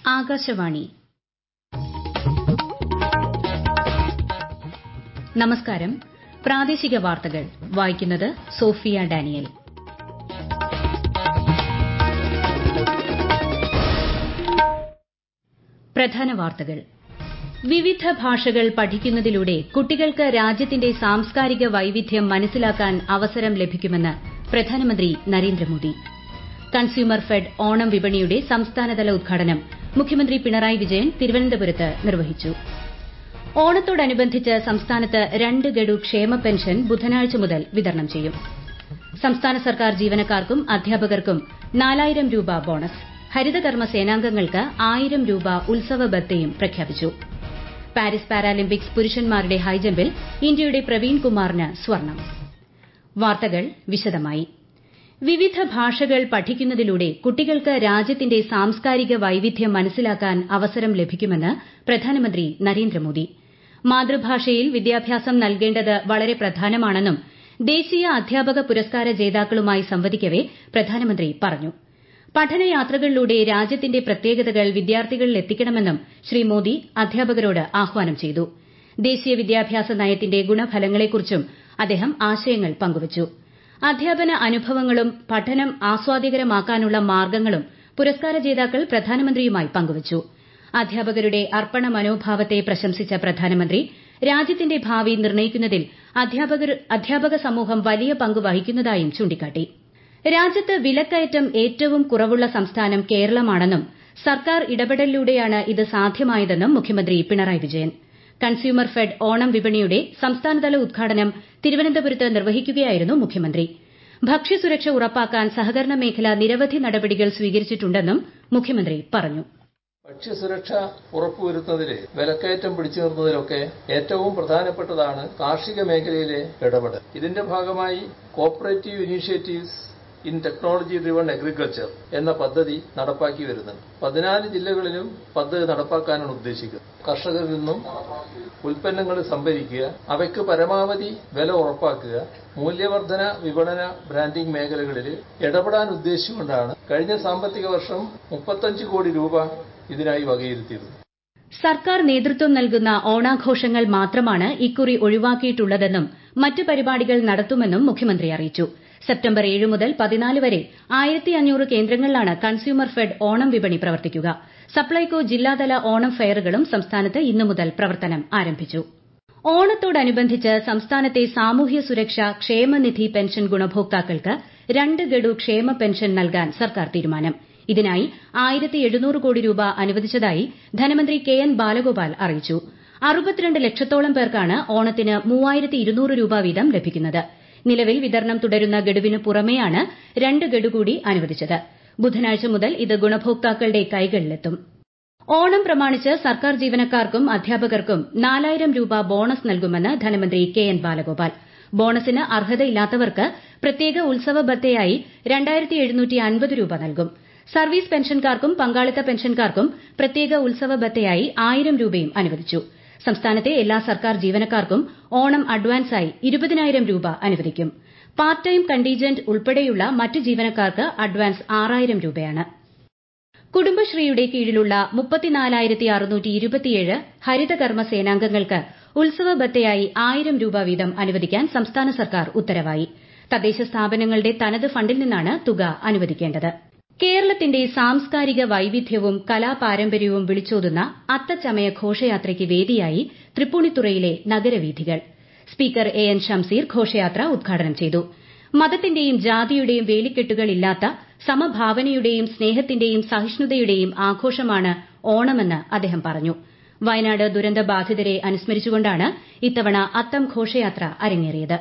ആകാശവാണി നമസ്കാരം പ്രാദേശിക വാർത്തകൾ വായിക്കുന്നത് സോഫിയ ഡാനിയൽ പ്രധാന വാർത്തകൾ വിവിധ ഭാഷകൾ പഠിക്കുന്നതിലൂടെ കുട്ടികൾക്ക് രാജ്യത്തിന്റെ സാംസ്കാരിക വൈവിധ്യം മനസ്സിലാക്കാൻ അവസരം ലഭിക്കുമെന്ന് പ്രധാനമന്ത്രി നരേന്ദ്രമോദി കൺസ്യൂമർ ഫെഡ് ഓണം വിപണിയുടെ സംസ്ഥാനതല ഉദ്ഘാടനം മുഖ്യമന്ത്രി പിണറായി വിജയൻ തിരുവനന്തപുരത്ത് നിർവഹിച്ചു ഓണത്തോടനുബന്ധിച്ച് സംസ്ഥാനത്ത് രണ്ട് ഗഡു ക്ഷേമ പെൻഷൻ ബുധനാഴ്ച മുതൽ വിതരണം ചെയ്യും സംസ്ഥാന സർക്കാർ ജീവനക്കാർക്കും അധ്യാപകർക്കും നാലായിരം രൂപ ബോണസ് ഹരിതകർമ്മ സേനാംഗങ്ങൾക്ക് ആയിരം രൂപ ഉത്സവ ബത്തയും പ്രഖ്യാപിച്ചു പാരീസ് പാരാലിമ്പിക്സ് പുരുഷന്മാരുടെ ഹൈജമ്പിൽ ഇന്ത്യയുടെ പ്രവീൺ കുമാറിന് സ്വർണം വാർത്തകൾ വിശദമായി വിവിധ ഭാഷകൾ പഠിക്കുന്നതിലൂടെ കുട്ടികൾക്ക് രാജ്യത്തിന്റെ സാംസ്കാരിക വൈവിധ്യം മനസ്സിലാക്കാൻ അവസരം ലഭിക്കുമെന്ന് പ്രധാനമന്ത്രി നരേന്ദ്രമോദി മാതൃഭാഷയിൽ വിദ്യാഭ്യാസം നൽകേണ്ടത് വളരെ പ്രധാനമാണെന്നും ദേശീയ അധ്യാപക പുരസ്കാര ജേതാക്കളുമായി സംവദിക്കവെ പ്രധാനമന്ത്രി പറഞ്ഞു പഠനയാത്രകളിലൂടെ രാജ്യത്തിന്റെ പ്രത്യേകതകൾ വിദ്യാർത്ഥികളിലെത്തിക്കണമെന്നും ശ്രീ മോദി അധ്യാപകരോട് ആഹ്വാനം ചെയ്തു ദേശീയ വിദ്യാഭ്യാസ നയത്തിന്റെ ഗുണഫലങ്ങളെക്കുറിച്ചും അദ്ദേഹം ആശയങ്ങൾ പങ്കുവച്ചു അധ്യാപന അനുഭവങ്ങളും പഠനം ആസ്വാദ്യകരമാക്കാനുള്ള മാർഗ്ഗങ്ങളും പുരസ്കാര ജേതാക്കൾ പ്രധാനമന്ത്രിയുമായി പങ്കുവച്ചു അധ്യാപകരുടെ അർപ്പണ മനോഭാവത്തെ പ്രശംസിച്ച പ്രധാനമന്ത്രി രാജ്യത്തിന്റെ ഭാവി നിർണ്ണയിക്കുന്നതിൽ അധ്യാപക സമൂഹം വലിയ പങ്ക് വഹിക്കുന്നതായും ചൂണ്ടിക്കാട്ടി രാജ്യത്ത് വിലക്കയറ്റം ഏറ്റവും കുറവുള്ള സംസ്ഥാനം കേരളമാണെന്നും സർക്കാർ ഇടപെടലിലൂടെയാണ് ഇത് സാധ്യമായതെന്നും മുഖ്യമന്ത്രി പിണറായി വിജയൻ കൺസ്യൂമർ ഫെഡ് ഓണം വിപണിയുടെ സംസ്ഥാനതല ഉദ്ഘാടനം തിരുവനന്തപുരത്ത് നിർവഹിക്കുകയായിരുന്നു മുഖ്യമന്ത്രി ഭക്ഷ്യസുരക്ഷ ഉറപ്പാക്കാൻ സഹകരണ മേഖല നിരവധി നടപടികൾ സ്വീകരിച്ചിട്ടുണ്ടെന്നും മുഖ്യമന്ത്രി പറഞ്ഞു ഭക്ഷ്യസുരക്ഷ ഉറപ്പുവരുത്തുന്നതിൽ വിലക്കയറ്റം പിടിച്ചു നിർത്തുന്നതിലൊക്കെ ഏറ്റവും പ്രധാനപ്പെട്ടതാണ് കാർഷിക മേഖലയിലെ ഇടപെടൽ ഇതിന്റെ ഭാഗമായി cooperative initiatives in technology driven agriculture എന്ന പദ്ധതി നടപ്പാക്കി വരുന്നുണ്ട് പതിനാല് ജില്ലകളിലും പദ്ധതി നടപ്പാക്കാനാണ് ഉദ്ദേശിക്കുന്നത് കർഷകരിൽ നിന്നും ഉൽപ്പന്നങ്ങൾ സംഭരിക്കുക അവയ്ക്ക് പരമാവധി വില ഉറപ്പാക്കുക മൂല്യവർദ്ധന വിപണന ബ്രാൻഡിംഗ് മേഖലകളിൽ ഇടപെടാൻ ഉദ്ദേശിച്ചുകൊണ്ടാണ് കഴിഞ്ഞ സാമ്പത്തിക വർഷം മുപ്പത്തഞ്ച് കോടി രൂപ ഇതിനായി വകയിരുത്തിയിരുന്നത് സർക്കാർ നേതൃത്വം നൽകുന്ന ഓണാഘോഷങ്ങൾ മാത്രമാണ് ഇക്കുറി ഒഴിവാക്കിയിട്ടുള്ളതെന്നും മറ്റ് പരിപാടികൾ നടത്തുമെന്നും മുഖ്യമന്ത്രി അറിയിച്ചു സെപ്റ്റംബർ ഏഴ് മുതൽ പതിനാല് വരെ ആയിരത്തി അഞ്ഞൂറ് കേന്ദ്രങ്ങളിലാണ് കൺസ്യൂമർ ഫെഡ് ഓണം വിപണി പ്രവർത്തിക്കുക സപ്ലൈകോ ജില്ലാതല ഓണം ഫെയറുകളും സംസ്ഥാനത്ത് ഇന്നു മുതൽ പ്രവർത്തനം ആരംഭിച്ചു ഓണത്തോടനുബന്ധിച്ച് സംസ്ഥാനത്തെ സാമൂഹ്യ സുരക്ഷാ ക്ഷേമനിധി പെൻഷൻ ഗുണഭോക്താക്കൾക്ക് രണ്ട് ഗഡു ക്ഷേമ പെൻഷൻ നൽകാൻ സർക്കാർ തീരുമാനം ഇതിനായി ആയിരത്തി എഴുന്നൂറ് കോടി രൂപ അനുവദിച്ചതായി ധനമന്ത്രി കെ എൻ ബാലഗോപാൽ അറിയിച്ചു അറുപത്തിരണ്ട് ലക്ഷത്തോളം പേർക്കാണ് ഓണത്തിന് മൂവായിരത്തി ഇരുന്നൂറ് രൂപ വീതം ലഭിക്കുന്നത് നിലവിൽ വിതരണം തുടരുന്ന ഗഡുവിന് പുറമെയാണ് രണ്ട് ഗഡു കൂടി അനുവദിച്ചത് ബുധനാഴ്ച മുതൽ ഇത് ഗുണഭോക്താക്കളുടെ കൈകളിലെത്തും ഓണം പ്രമാണിച്ച് സർക്കാർ ജീവനക്കാർക്കും അധ്യാപകർക്കും നാലായിരം രൂപ ബോണസ് നൽകുമെന്ന് ധനമന്ത്രി കെ എൻ ബാലഗോപാൽ ബോണസിന് അർഹതയില്ലാത്തവർക്ക് പ്രത്യേക ഉത്സവ ബത്തയായി രണ്ടായിരത്തി എഴുന്നൂറ്റി അൻപത് രൂപ നൽകും സർവീസ് പെൻഷൻകാർക്കും പങ്കാളിത്ത പെൻഷൻകാർക്കും പ്രത്യേക ഉത്സവ ബത്തയായി ആയിരം രൂപയും അനുവദിച്ചു സംസ്ഥാനത്തെ എല്ലാ സർക്കാർ ജീവനക്കാർക്കും ഓണം അഡ്വാൻസായി ഇരുപതിനായിരം രൂപ അനുവദിക്കും പാർട്ട് ടൈം കണ്ടീജന്റ് ഉൾപ്പെടെയുള്ള മറ്റ് ജീവനക്കാർക്ക് അഡ്വാൻസ് ആറായിരം രൂപയാണ് കുടുംബശ്രീയുടെ കീഴിലുള്ള മുപ്പത്തിനാലായിരത്തി അറുന്നൂറ്റി ഇരുപത്തിയേഴ് ഹരിതകർമ്മ സേനാംഗങ്ങൾക്ക് ഉത്സവ ബത്തയായി ആയിരം രൂപ വീതം അനുവദിക്കാൻ സംസ്ഥാന സർക്കാർ ഉത്തരവായി തദ്ദേശ സ്ഥാപനങ്ങളുടെ തനത് ഫണ്ടിൽ നിന്നാണ് തുക അനുവദിക്കേണ്ടത് കേരളത്തിന്റെ സാംസ്കാരിക വൈവിധ്യവും കലാപാരമ്പര്യവും വിളിച്ചോതുന്ന അത്തച്ചമയ ഘോഷയാത്രയ്ക്ക് വേദിയായി തൃപ്പൂണിത്തുറയിലെ നഗരവീഥികൾ സ്പീക്കർ എ എൻ ഷംസീർ ഘോഷയാത്ര ഉദ്ഘാടനം ചെയ്തു മതത്തിന്റെയും ജാതിയുടെയും വേലിക്കെട്ടുകൾ ഇല്ലാത്ത സമഭാവനയുടെയും സ്നേഹത്തിന്റെയും സഹിഷ്ണുതയുടെയും ആഘോഷമാണ് ഓണമെന്ന് അദ്ദേഹം പറഞ്ഞു വയനാട് ദുരന്തബാധിതരെ അനുസ്മരിച്ചുകൊണ്ടാണ് ഇത്തവണ അത്തം ഘോഷയാത്ര അരങ്ങേറിയത്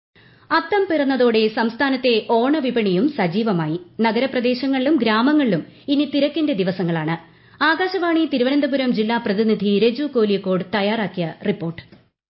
അത്തം പിറന്നതോടെ സംസ്ഥാനത്തെ ഓണവിപണിയും സജീവമായി നഗരപ്രദേശങ്ങളിലും ഗ്രാമങ്ങളിലും ഇനി തിരക്കിന്റെ ദിവസങ്ങളാണ് ആകാശവാണി തിരുവനന്തപുരം ജില്ലാ പ്രതിനിധി രജു കോലിയക്കോട് തയ്യാറാക്കിയ റിപ്പോർട്ട്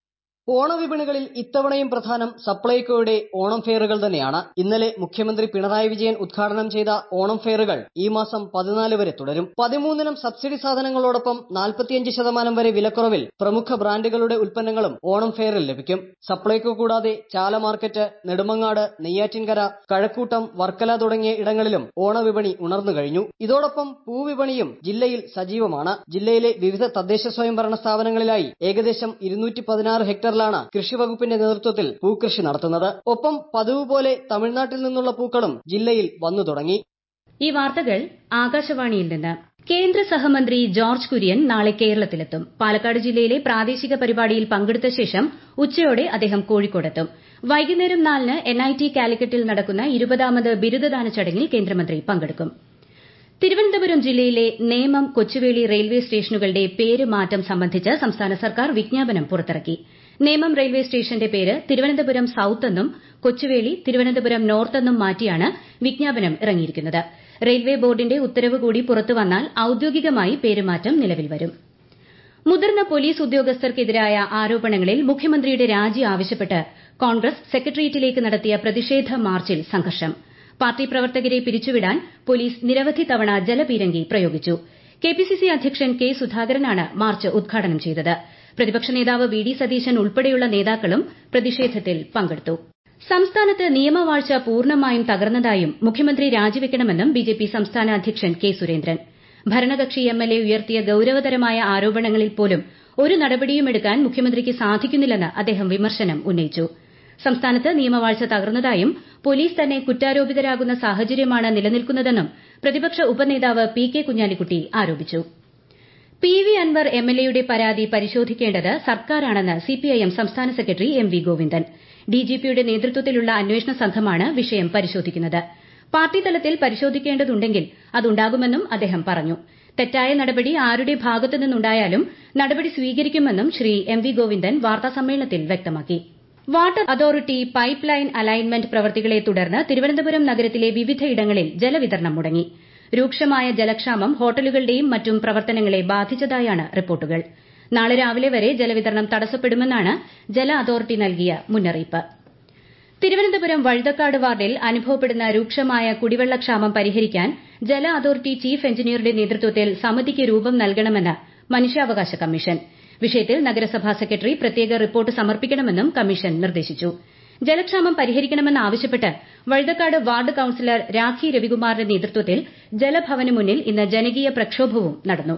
ഓണവിപണികളിൽ ഇത്തവണയും പ്രധാനം സപ്ലൈകോയുടെ ഓണം ഫെയറുകൾ തന്നെയാണ് ഇന്നലെ മുഖ്യമന്ത്രി പിണറായി വിജയൻ ഉദ്ഘാടനം ചെയ്ത ഓണം ഫെയറുകൾ ഈ മാസം പതിനാല് വരെ തുടരും പതിമൂന്നിനം സബ്സിഡി സാധനങ്ങളോടൊപ്പം നാൽപ്പത്തിയഞ്ച് ശതമാനം വരെ വിലക്കുറവിൽ പ്രമുഖ ബ്രാൻഡുകളുടെ ഉൽപ്പന്നങ്ങളും ഓണം ഫെയറിൽ ലഭിക്കും സപ്ലൈകോ കൂടാതെ ചാല മാർക്കറ്റ് നെടുമങ്ങാട് നെയ്യാറ്റിൻകര കഴക്കൂട്ടം വർക്കല തുടങ്ങിയ ഇടങ്ങളിലും ഓണവിപണി ഉണർന്നു കഴിഞ്ഞു ഇതോടൊപ്പം പൂവിപണിയും ജില്ലയിൽ സജീവമാണ് ജില്ലയിലെ വിവിധ തദ്ദേശ സ്വയംഭരണ സ്ഥാപനങ്ങളിലായി ഏകദേശം ഇരുന്നൂറ്റി പതിനാറ് ഹെക്ടറിലാണ് കൃഷി വകുപ്പിന്റെ നേതൃത്വത്തിൽ പൂക്കൃഷി നടത്തുന്നത് ഒപ്പം പതിവ് പോലെ തമിഴ്നാട്ടിൽ നിന്നുള്ള പൂക്കളും ജില്ലയിൽ വന്നു തുടങ്ങി ഈ വാർത്തകൾ ആകാശവാണിയിൽ നിന്ന് കേന്ദ്ര സഹമന്ത്രി ജോർജ് കുര്യൻ നാളെ കേരളത്തിലെത്തും പാലക്കാട് ജില്ലയിലെ പ്രാദേശിക പരിപാടിയിൽ പങ്കെടുത്ത ശേഷം ഉച്ചയോടെ അദ്ദേഹം കോഴിക്കോടെത്തും വൈകുന്നേരം നാലിന് എൻഐടി കാലിക്കറ്റിൽ നടക്കുന്ന ഇരുപതാമത് ബിരുദദാന ചടങ്ങിൽ കേന്ദ്രമന്ത്രി പങ്കെടുക്കും തിരുവനന്തപുരം ജില്ലയിലെ നേമം കൊച്ചുവേളി റെയിൽവേ സ്റ്റേഷനുകളുടെ പേര് മാറ്റം സംബന്ധിച്ച് സംസ്ഥാന സർക്കാർ വിജ്ഞാപനം പുറത്തിറക്കി നേമം റെയിൽവേ സ്റ്റേഷന്റെ പേര് തിരുവനന്തപുരം സൌത്ത് എന്നും കൊച്ചുവേളി തിരുവനന്തപുരം നോർത്ത് എന്നും മാറ്റിയാണ് വിജ്ഞാപനം ഇറങ്ങിയിരിക്കുന്നത് റെയിൽവേ ബോർഡിന്റെ ഉത്തരവ് കൂടി പുറത്തുവന്നാൽ ഔദ്യോഗികമായി പേരുമാറ്റം നിലവിൽ വരും മുതിർന്ന പോലീസ് ഉദ്യോഗസ്ഥർക്കെതിരായ ആരോപണങ്ങളിൽ മുഖ്യമന്ത്രിയുടെ രാജി ആവശ്യപ്പെട്ട് കോൺഗ്രസ് സെക്രട്ടേറിയറ്റിലേക്ക് നടത്തിയ പ്രതിഷേധ മാർച്ചിൽ സംഘർഷം പാർട്ടി പ്രവർത്തകരെ പിരിച്ചുവിടാൻ പോലീസ് നിരവധി തവണ ജലപീരങ്കി പ്രയോഗിച്ചു കെപിസിസി അധ്യക്ഷൻ കെ സുധാകരനാണ് മാർച്ച് ഉദ്ഘാടനം ചെയ്തത് പ്രതിപക്ഷ നേതാവ് വി ഡി സതീശൻ ഉൾപ്പെടെയുള്ള നേതാക്കളും പ്രതിഷേധത്തിൽ പങ്കെടുത്തു സംസ്ഥാനത്ത് നിയമവാഴ്ച പൂർണ്ണമായും തകർന്നതായും മുഖ്യമന്ത്രി രാജിവെക്കണമെന്നും ബിജെപി സംസ്ഥാന അധ്യക്ഷൻ കെ സുരേന്ദ്രൻ ഭരണകക്ഷി എംഎൽഎ ഉയർത്തിയ ഗൌരവതരമായ ആരോപണങ്ങളിൽ പോലും ഒരു നടപടിയും എടുക്കാൻ മുഖ്യമന്ത്രിക്ക് സാധിക്കുന്നില്ലെന്ന് അദ്ദേഹം വിമർശനം ഉന്നയിച്ചു സംസ്ഥാനത്ത് നിയമവാഴ്ച തകർന്നതായും പോലീസ് തന്നെ കുറ്റാരോപിതരാകുന്ന സാഹചര്യമാണ് നിലനിൽക്കുന്നതെന്നും പ്രതിപക്ഷ ഉപനേതാവ് പി കെ കുഞ്ഞാലിക്കുട്ടി ആരോപിച്ചു പി വി അൻവർ എംഎൽഎയുടെ പരാതി പരിശോധിക്കേണ്ടത് സർക്കാരാണെന്ന് സിപിഐഎം സംസ്ഥാന സെക്രട്ടറി എം വി ഗോവിന്ദൻ ഡിജിപിയുടെ നേതൃത്വത്തിലുള്ള അന്വേഷണ സംഘമാണ് വിഷയം പരിശോധിക്കുന്നത് പാർട്ടി തലത്തിൽ പരിശോധിക്കേണ്ടതുണ്ടെങ്കിൽ അതുണ്ടാകുമെന്നും അദ്ദേഹം പറഞ്ഞു തെറ്റായ നടപടി ആരുടെ ഭാഗത്തു നിന്നുണ്ടായാലും നടപടി സ്വീകരിക്കുമെന്നും ശ്രീ എം വി ഗോവിന്ദൻ വാർത്താസമ്മേളനത്തിൽ വ്യക്തമാക്കി water authority pipe line alignment പ്രവൃത്തികളെ തുടർന്ന് തിരുവനന്തപുരം നഗരത്തിലെ വിവിധയിടങ്ങളിൽ ജലവിതരണം മുടങ്ങി രൂക്ഷമായ ജലക്ഷാമം ഹോട്ടലുകളുടെയും മറ്റും പ്രവർത്തനങ്ങളെ ബാധിച്ചതായാണ് റിപ്പോർട്ടുകൾ നാളെ രാവിലെ വരെ ജലവിതരണം തടസ്സപ്പെടുമെന്നാണ് ജല അതോറിറ്റി നൽകിയ മുന്നറിയിപ്പ് തിരുവനന്തപുരം വഴുതക്കാട് വാർഡിൽ അനുഭവപ്പെടുന്ന രൂക്ഷമായ കുടിവെള്ളക്ഷാമം പരിഹരിക്കാൻ ജല അതോറിറ്റി ചീഫ് എഞ്ചിനീയറുടെ നേതൃത്വത്തിൽ സമിതിക്ക് രൂപം നൽകണമെന്ന് മനുഷ്യാവകാശ കമ്മീഷൻ വിഷയത്തിൽ നഗരസഭാ സെക്രട്ടറി പ്രത്യേക റിപ്പോർട്ട് സമർപ്പിക്കണമെന്നും കമ്മീഷൻ നിർദ്ദേശിച്ചു ജലക്ഷാമം പരിഹരിക്കണമെന്നാവശ്യപ്പെട്ട് വഴുതക്കാട് വാർഡ് കൌൺസിലർ രാഖി രവികുമാറിന്റെ നേതൃത്വത്തിൽ ജലഭവന് മുന്നിൽ ഇന്ന് ജനകീയ പ്രക്ഷോഭവും നടന്നു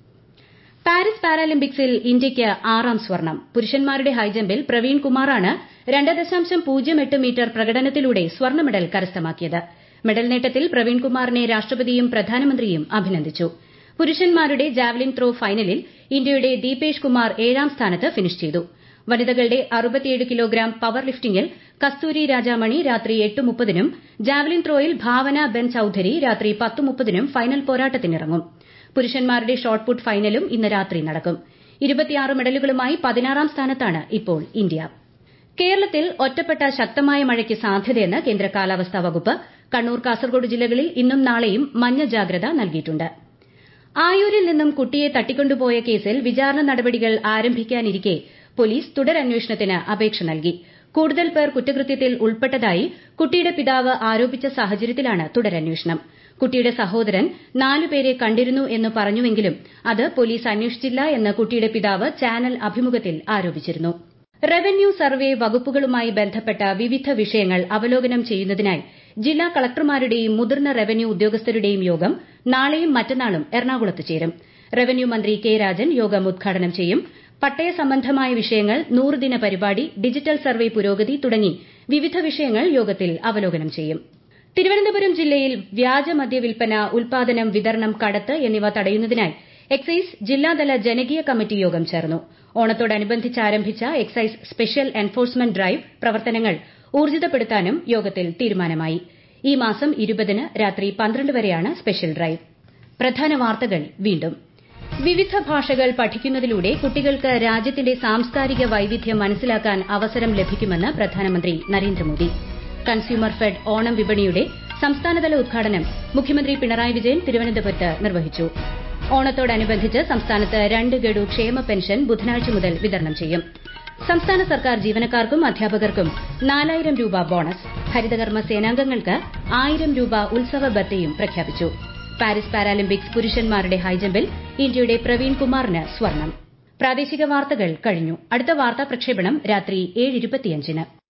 പാരീസ് പാരാലിമ്പിക്സിൽ ഇന്ത്യയ്ക്ക് ആറാം സ്വർണം പുരുഷന്മാരുടെ ഹൈജമ്പിൽ പ്രവീൺ കുമാറാണ് രണ്ട് ദശാംശം പൂജ്യം എട്ട് മീറ്റർ പ്രകടനത്തിലൂടെ സ്വർണ്ണ മെഡൽ കരസ്ഥമാക്കിയത് മെഡൽ നേട്ടത്തിൽ പ്രവീൺ കുമാറിനെ രാഷ്ട്രപതിയും പ്രധാനമന്ത്രിയും അഭിനന്ദിച്ചു പുരുഷന്മാരുടെ ജാവലിൻ ത്രോ ഫൈനലിൽ ഇന്ത്യയുടെ ദീപേഷ് കുമാർ ഏഴാം സ്ഥാനത്ത് ഫിനിഷ് ചെയ്തു വനിതകളുടെ അറുപത്തിയേഴ് കിലോഗ്രാം പവർ ലിഫ്റ്റിംഗിൽ കസ്തൂരി രാജാമണി രാത്രി എട്ട് മുപ്പതിനും ജാവലിൻ ത്രോയിൽ ഭാവന ബെൻ ചൌധരി രാത്രി പത്ത് മുപ്പതിനും ഫൈനൽ പോരാട്ടത്തിനിറങ്ങും പുരുഷന്മാരുടെ ഷോട്ട്പുട്ട് ഫൈനലും ഇന്ന് രാത്രി നടക്കും ഇരുപത്തിയാറ് മെഡലുകളുമായി പതിനാറാം സ്ഥാനത്താണ് ഇപ്പോൾ ഇന്ത്യ കേരളത്തിൽ ഒറ്റപ്പെട്ട ശക്തമായ മഴയ്ക്ക് സാധ്യതയെന്ന് കേന്ദ്ര കാലാവസ്ഥാ വകുപ്പ് കണ്ണൂർ കാസർഗോഡ് ജില്ലകളിൽ ഇന്നും നാളെയും മഞ്ഞ ജാഗ്രത നൽകിയിട്ടുണ്ട് ആയൂരിൽ നിന്നും കുട്ടിയെ തട്ടിക്കൊണ്ടുപോയ കേസിൽ വിചാരണ നടപടികൾ ആരംഭിക്കാനിരിക്കെ പോലീസ് തുടരന്വേഷണത്തിന് അപേക്ഷ നൽകി കൂടുതൽ പേർ കുറ്റകൃത്യത്തിൽ ഉൾപ്പെട്ടതായി കുട്ടിയുടെ പിതാവ് ആരോപിച്ച സാഹചര്യത്തിലാണ് തുടരന്വേഷണം കുട്ടിയുടെ സഹോദരൻ നാലുപേരെ കണ്ടിരുന്നു എന്ന് പറഞ്ഞുവെങ്കിലും അത് പോലീസ് അന്വേഷിച്ചില്ല എന്ന് കുട്ടിയുടെ പിതാവ് ചാനൽ അഭിമുഖത്തിൽ ആരോപിച്ചിരുന്നു റവന്യൂ സർവേ വകുപ്പുകളുമായി ബന്ധപ്പെട്ട വിവിധ വിഷയങ്ങൾ അവലോകനം ചെയ്യുന്നതിനായി ജില്ലാ കളക്ടർമാരുടെയും മുതിർന്ന റവന്യൂ ഉദ്യോഗസ്ഥരുടെയും യോഗം നാളെയും മറ്റന്നാളും എറണാകുളത്ത് ചേരും റവന്യൂ മന്ത്രി കെ രാജൻ യോഗം ഉദ്ഘാടനം ചെയ്യും പട്ടയ സംബന്ധമായ വിഷയങ്ങൾ നൂറുദിന പരിപാടി ഡിജിറ്റൽ സർവേ പുരോഗതി തുടങ്ങി വിവിധ വിഷയങ്ങൾ യോഗത്തിൽ അവലോകനം ചെയ്യും തിരുവനന്തപുരം ജില്ലയിൽ വ്യാജ മദ്യവിൽപ്പന ഉൽപാദനം വിതരണം കടത്ത് എന്നിവ തടയുന്നതിനായി എക്സൈസ് ജില്ലാതല ജനകീയ കമ്മിറ്റി യോഗം ചേർന്നു ഓണത്തോടനുബന്ധിച്ച് ആരംഭിച്ച എക്സൈസ് സ്പെഷ്യൽ എൻഫോഴ്സ്മെന്റ് ഡ്രൈവ് പ്രവർത്തനങ്ങൾ ഊർജിതപ്പെടുത്താനും യോഗത്തിൽ തീരുമാനമായി ഈ മാസം ഇരുപതിന് രാത്രി പന്ത്രണ്ട് വരെയാണ് സ്പെഷ്യൽ ഡ്രൈവ് പ്രധാന വാർത്തകൾ വീണ്ടും വിവിധ ഭാഷകൾ പഠിക്കുന്നതിലൂടെ കുട്ടികൾക്ക് രാജ്യത്തിന്റെ സാംസ്കാരിക വൈവിധ്യം മനസ്സിലാക്കാൻ അവസരം ലഭിക്കുമെന്ന് പ്രധാനമന്ത്രി നരേന്ദ്രമോദി കൺസ്യൂമർ ഫെഡ് ഓണം വിപണിയുടെ സംസ്ഥാനതല ഉദ്ഘാടനം മുഖ്യമന്ത്രി പിണറായി വിജയൻ തിരുവനന്തപുരത്ത് നിർവഹിച്ചു ഓണത്തോടനുബന്ധിച്ച് സംസ്ഥാനത്ത് രണ്ട് ഗഡു ക്ഷേമ പെൻഷൻ ബുധനാഴ്ച മുതൽ വിതരണം ചെയ്യും സംസ്ഥാന സർക്കാർ ജീവനക്കാർക്കും അധ്യാപകർക്കും നാലായിരം രൂപ ബോണസ് ഹരിതകർമ്മ സേനാംഗങ്ങൾക്ക് ആയിരം രൂപ ഉത്സവ ബത്തയും പ്രഖ്യാപിച്ചു പാരീസ് പാരാലിമ്പിക്സ് പുരുഷന്മാരുടെ ഹൈജമ്പിൽ ഇന്ത്യയുടെ പ്രവീൺ കുമാറിന് സ്വർണം പ്രാദേശിക വാർത്തകൾ കഴിഞ്ഞു അടുത്ത വാർത്താ പ്രക്ഷേപണം രാത്രി ഏഴ്